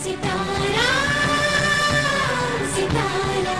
सितारा सितारा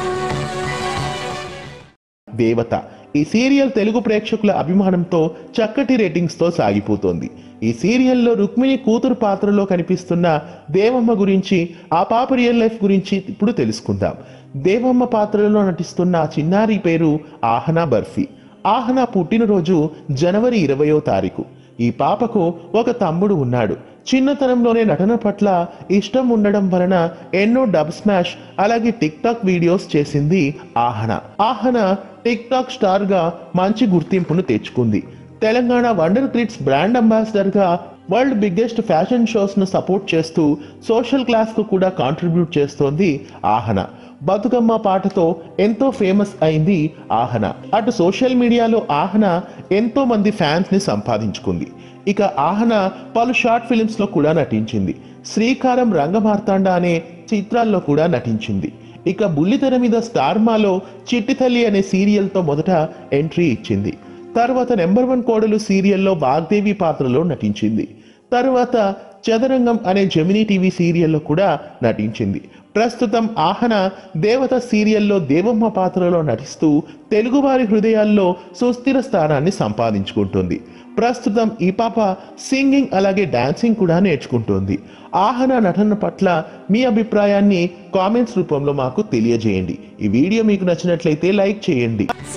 దేవత ఈ సీరియల్ తెలుగు ప్రేక్షకుల అభిమానంతో చక్కటి రేటింగ్స్ తో సాగిపోతోంది ఈ సీరియల్లో రుక్మిణి కూతురు పాత్రలో కనిపిస్తున్న దేవమ్మ గురించి ఆ పాప రియల్ లైఫ్ గురించి ఇప్పుడు తెలుసుకుందాం దేవమ్మ పాత్రలో నటిస్తున్న ఆ చిన్నారి పేరు ఆహనా బర్ఫీ ఆహనా పుట్టినరోజు జనవరి ఇరవయో తారీఖు ఈ పాపకు ఒక తమ్ముడు ఉన్నాడు చిన్నతనంలోనే నటన పట్ల ఇష్టం ఉండడం వలన ఎన్నో డబ్ స్మాష్ అలాగే టిక్ టాక్ వీడియోస్ చేసింది ఆహన ఆహన టిక్ టాక్ స్టార్ గా మంచి గుర్తింపును తెచ్చుకుంది Telangana wonder crits brand ambassador గా వరల్డ్ బిగ్గెస్ట్ ఫ్యాషన్ షోస్ ను సపోర్ట్ చేస్తూ సోషల్ క్లాస్ కు కూడా కాంట్రిబ్యూట్ చేస్తోంది ఆహన బతుకమ్మ పాటతో ఎంతో ఫేమస్ అయింది ఆహన అటు సోషల్ మీడియాలో ఆహన ఎంతో మంది ఫ్యాన్స్ ని సంపాదించుకుంది ఇక ఆహన పలు షార్ట్ ఫిలిమ్స్ లో కూడా నటించింది శ్రీకారం రంగమార్తాండ అనే చిత్రాల్లో కూడా నటించింది ఇక బుల్లితెర మీద స్టార్ మాలో చిట్టి తల్లి అనే సీరియల్తో మొదట ఎంట్రీ ఇచ్చింది తర్వాత నెంబర్ వన్ కోడలు సీరియల్లో వాగ్దేవి పాత్రలో నటించింది తరువాత చదరంగం అనే జమినీ టీవీ సీరియల్లో కూడా నటించింది ప్రస్తుతం ఆహన దేవత సీరియల్లో దేవమ్మ పాత్రలో నటిస్తూ తెలుగువారి హృదయాల్లో సుస్థిర స్థానాన్ని సంపాదించుకుంటుంది ప్రస్తుతం ఈ పాప సింగింగ్ అలాగే డాన్సింగ్ కూడా నేర్చుకుంటుంది ఆహన నటన పట్ల మీ అభిప్రాయాన్ని కామెంట్స్ రూపంలో మాకు తెలియజేయండి ఈ వీడియో మీకు నచ్చినట్లయితే లైక్ చేయండి